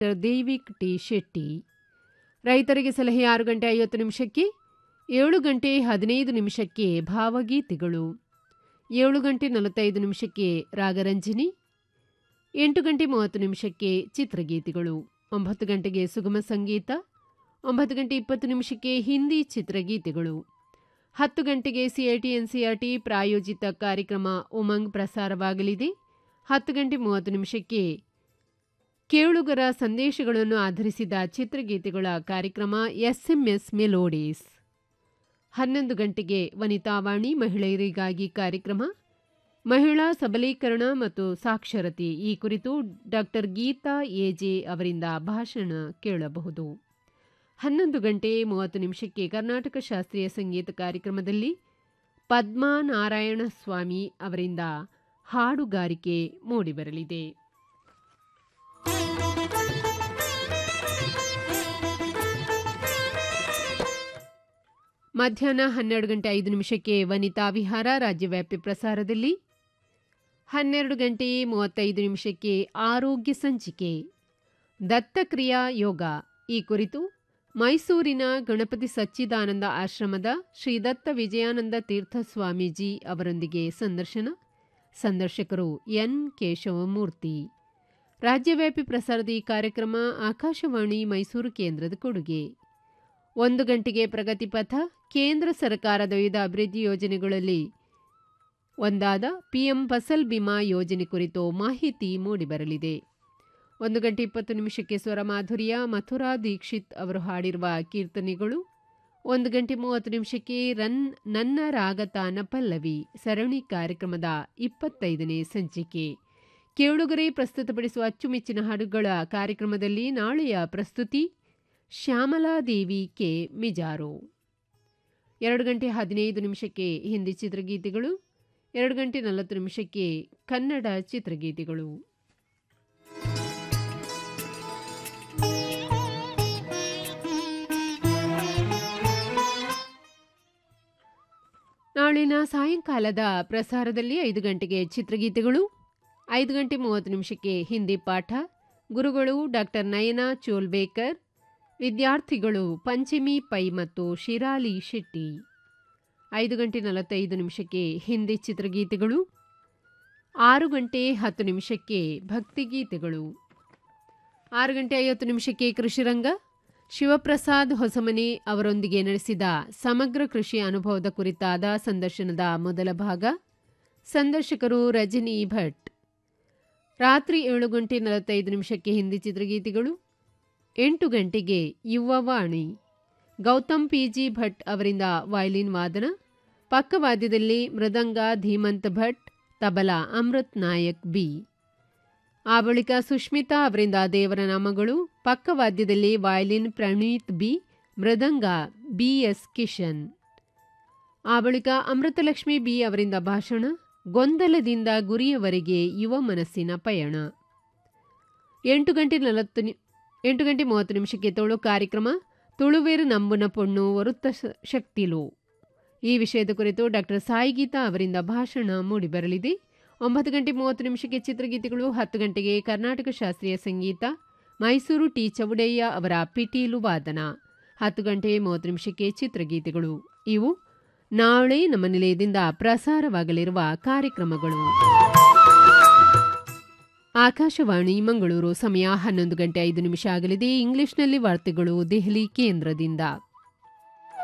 doctor ದೇವಿಕ್ T Shetty ರೈತರಿಗೆ ಸಲಹೆ ಆರು ಗಂಟೆ ಐವತ್ತು ನಿಮಿಷಕ್ಕೆ ಏಳು ಗಂಟೆ ಹದಿನೈದು ನಿಮಿಷಕ್ಕೆ ಭಾವಗೀತೆಗಳು ಏಳು ಗಂಟೆ ನಲವತ್ತೈದು ನಿಮಿಷಕ್ಕೆ ರಾಗರಂಜನಿ ಎಂಟು ಗಂಟೆ ಮೂವತ್ತು ನಿಮಿಷಕ್ಕೆ ಚಿತ್ರಗೀತೆಗಳು ಒಂಬತ್ತು ಗಂಟೆಗೆ ಸುಗಮ ಸಂಗೀತ ಒಂಬತ್ತು ಗಂಟೆ ಇಪ್ಪತ್ತು ನಿಮಿಷಕ್ಕೆ ಹಿಂದಿ ಚಿತ್ರಗೀತೆಗಳು ಹತ್ತು ಗಂಟೆಗೆ ಸಿಐಟಿ ಎನ್ಸಿಆರ್ಟಿ ಪ್ರಾಯೋಜಿತ ಕಾರ್ಯಕ್ರಮ ಉಮಂಗ್ ಪ್ರಸಾರವಾಗಲಿದೆ ಹತ್ತು ಗಂಟೆ ಮೂವತ್ತು ನಿಮಿಷಕ್ಕೆ ಕೇಳುಗರ ಸಂದೇಶಗಳನ್ನು ಆಧರಿಸಿದ ಚಿತ್ರಗೀತೆಗಳ ಕಾರ್ಯಕ್ರಮ ಎಸ್ಎಂಎಸ್ ಮೆಲೋಡೀಸ್ ಹನ್ನೊಂದು ಗಂಟೆಗೆ ವನಿತಾವಾಣಿ ಮಹಿಳೆಯರಿಗಾಗಿ ಕಾರ್ಯಕ್ರಮ ಮಹಿಳಾ ಸಬಲೀಕರಣ ಮತ್ತು ಸಾಕ್ಷರತೆ ಈ ಕುರಿತು ಡಾಕ್ಟರ್ ಗೀತಾ ಎಜೆ ಅವರಿಂದ ಭಾಷಣ ಕೇಳಬಹುದು ಹನ್ನೊಂದು ಗಂಟೆ ಮೂವತ್ತು ನಿಮಿಷಕ್ಕೆ ಕರ್ನಾಟಕ ಶಾಸ್ತ್ರೀಯ ಸಂಗೀತ ಕಾರ್ಯಕ್ರಮದಲ್ಲಿ ಪದ್ಮಾ ನಾರಾಯಣ ಸ್ವಾಮಿ ಅವರಿಂದ ಹಾಡುಗಾರಿಕೆ ಮೂಡಿಬರಲಿದೆ ಮಧ್ಯಾಹ್ನ ಹನ್ನೆರಡು ಗಂಟೆ ಐದು ನಿಮಿಷಕ್ಕೆ ವನಿತಾ ವಿಹಾರ ರಾಜ್ಯವ್ಯಾಪಿ ಪ್ರಸಾರದಲ್ಲಿ ಹನ್ನೆರಡು ಗಂಟೆ ಮೂವತ್ತೈದು ನಿಮಿಷಕ್ಕೆ ಆರೋಗ್ಯ ಸಂಚಿಕೆ ದತ್ತಕ್ರಿಯಾ ಯೋಗ ಈ ಕುರಿತು ಮೈಸೂರಿನ ಗಣಪತಿ ಸಚ್ಚಿದಾನಂದ ಆಶ್ರಮದ ಶ್ರೀ ದತ್ತ ವಿಜಯಾನಂದ ತೀರ್ಥ ಸ್ವಾಮೀಜಿ ಅವರೊಂದಿಗೆ ಸಂದರ್ಶನ ಸಂದರ್ಶಕರು ಎನ್ ಕೇಶವಮೂರ್ತಿ ರಾಜ್ಯವ್ಯಾಪಿ ಪ್ರಸಾರದ ಈ ಕಾರ್ಯಕ್ರಮ ಆಕಾಶವಾಣಿ ಮೈಸೂರು ಕೇಂದ್ರದ ಕೊಡುಗೆ ಒಂದು ಗಂಟೆಗೆ ಪ್ರಗತಿಪಥ ಕೇಂದ್ರ ಸರ್ಕಾರದ ವಿವಿಧ ಅಭಿವೃದ್ಧಿ ಯೋಜನೆಗಳಲ್ಲಿ ಒಂದಾದ ಪಿಎಂ ಫಸಲ್ ಬಿಮಾ ಯೋಜನೆ ಕುರಿತು ಮಾಹಿತಿ ಮೂಡಿಬರಲಿದೆ ಒಂದು ಗಂಟೆ ಇಪ್ಪತ್ತು ನಿಮಿಷಕ್ಕೆ ಸ್ವರ ಮಾಧುರ್ಯ ಮಥುರಾ ದೀಕ್ಷಿತ್ ಅವರು ಹಾಡಿರುವ ಕೀರ್ತನೆಗಳು ಒಂದು ಗಂಟೆ ಮೂವತ್ತು ನಿಮಿಷಕ್ಕೆ ರನ್ ನನ್ನ ರಾಗತಾನ ಪಲ್ಲವಿ ಸರಣಿ ಕಾರ್ಯಕ್ರಮದ ಇಪ್ಪತ್ತೈದನೇ ಸಂಚಿಕೆ ಕೇಳುಗರೆ ಪ್ರಸ್ತುತಪಡಿಸುವ ಅಚ್ಚುಮೆಚ್ಚಿನ ಹಾಡುಗಳ ಕಾರ್ಯಕ್ರಮದಲ್ಲಿ ನಾಳೆಯ ಪ್ರಸ್ತುತಿ ಶ್ಯಾಮಲಾದೇವಿ ಕೆ ಮಿಜಾರೋ ಎರಡು ಗಂಟೆ ಹದಿನೈದು ನಿಮಿಷಕ್ಕೆ ಹಿಂದಿ ಚಿತ್ರಗೀತೆಗಳು ಎರಡು ಗಂಟೆ ನಲವತ್ತು ನಿಮಿಷಕ್ಕೆ ಕನ್ನಡ ಚಿತ್ರಗೀತೆಗಳು ನಾಳಿನ ಸಾಯಂಕಾಲದ ಪ್ರಸಾರದಲ್ಲಿ ಐದು ಗಂಟೆಗೆ ಚಿತ್ರಗೀತೆಗಳು ಐದು ಗಂಟೆ ಮೂವತ್ತು ನಿಮಿಷಕ್ಕೆ ಹಿಂದಿ ಪಾಠ ಗುರುಗಳು ಡಾಕ್ಟರ್ ನಯನಾ ಚೋಲ್ಬೇಕರ್ ವಿದ್ಯಾರ್ಥಿಗಳು ಪಂಚಮಿ ಪೈ ಮತ್ತು ಶಿರಾಲಿ ಶೆಟ್ಟಿ ಐದು ಗಂಟೆ ನಲವತ್ತೈದು ನಿಮಿಷಕ್ಕೆ ಹಿಂದಿ ಚಿತ್ರಗೀತೆಗಳು ಆರು ಗಂಟೆ ಹತ್ತು ನಿಮಿಷಕ್ಕೆ ಭಕ್ತಿಗೀತೆಗಳು ಆರು ಗಂಟೆ ಐವತ್ತು ನಿಮಿಷಕ್ಕೆ ಕೃಷಿರಂಗ ಶಿವಪ್ರಸಾದ್ ಹೊಸಮನೆ ಅವರೊಂದಿಗೆ ನಡೆಸಿದ ಸಮಗ್ರ ಕೃಷಿ ಅನುಭವದ ಕುರಿತಾದ ಸಂದರ್ಶನದ ಮೊದಲ ಭಾಗ ಸಂದರ್ಶಕರು ರಜನಿ ಭಟ್ ರಾತ್ರಿ ಏಳು ಗಂಟೆ ನಲವತ್ತೈದು ನಿಮಿಷಕ್ಕೆ ಹಿಂದಿ ಚಿತ್ರಗೀತೆಗಳು ಎಂಟು ಗಂಟೆಗೆ ಯುವವಾಣಿ ಗೌತಮ್ ಪಿಜಿ ಭಟ್ ಅವರಿಂದ ವಯಲಿನ್ ವಾದನ ಪಕ್ಕವಾದ್ಯದಲ್ಲಿ ಮೃದಂಗ ಧೀಮಂತ್ ಭಟ್ ತಬಲಾ ಅಮೃತ್ ನಾಯಕ್ ಬಿ ಆ ಬಳಿಕ ಸುಷ್ಮಿತಾ ಅವರಿಂದ ದೇವರ ನಾಮಗಳು ಪಕ್ಕವಾದ್ಯದಲ್ಲಿ ವಯಲಿನ್ ಪ್ರಣೀತ್ ಬಿ ಮೃದಂಗ ಬಿ ಎಸ್ ಕಿಶನ್ ಆ ಬಳಿಕ ಅಮೃತಲಕ್ಷ್ಮಿ ಬಿ ಅವರಿಂದ ಭಾಷಣ ಗೊಂದಲದಿಂದ ಗುರಿಯವರೆಗೆ ಯುವ ಮನಸ್ಸಿನ ಪಯಣ ಎಂಟು ಗಂಟೆ ನಲವತ್ತು ಎಂಟು ಗಂಟೆ ಮೂವತ್ತು ನಿಮಿಷಕ್ಕೆ ತೋಳು ಕಾರ್ಯಕ್ರಮ ತುಳುವೇರು ನಂಬುನ ಪೊಣ್ಣು ವರುತ್ತ ಶಕ್ತಿಲು ಈ ವಿಷಯದ ಕುರಿತು ಡಾಕ್ಟರ್ ಸಾಯಿಗೀತಾ ಅವರಿಂದ ಭಾಷಣ ಮೂಡಿಬರಲಿದೆ ಒಂಬತ್ತು ಗಂಟೆ ಮೂವತ್ತು ನಿಮಿಷಕ್ಕೆ ಚಿತ್ರಗೀತೆಗಳು ಹತ್ತು ಗಂಟೆಗೆ ಕರ್ನಾಟಕ ಶಾಸ್ತ್ರೀಯ ಸಂಗೀತ ಮೈಸೂರು ಟಿ ಚೌಡಯ್ಯ ಅವರ ಪಿಟೀಲು ವಾದನ ಹತ್ತು ಗಂಟೆ ಮೂವತ್ತು ನಿಮಿಷಕ್ಕೆ ಚಿತ್ರಗೀತೆಗಳು ಇವು ನಾಳೆ ನಮ್ಮ ನಿಲಯದಿಂದ ಪ್ರಸಾರವಾಗಲಿರುವ ಕಾರ್ಯಕ್ರಮಗಳು ಆಕಾಶವಾಣಿ ಮಂಗಳೂರು ಸಮಯ ಹನ್ನೊಂದು ಗಂಟೆ ಐದು ನಿಮಿಷ ಆಗಲಿದೆ ಇಂಗ್ಲಿಷ್ನಲ್ಲಿ ವಾರ್ತೆಗಳು ದೆಹಲಿ ಕೇಂದ್ರದಿಂದ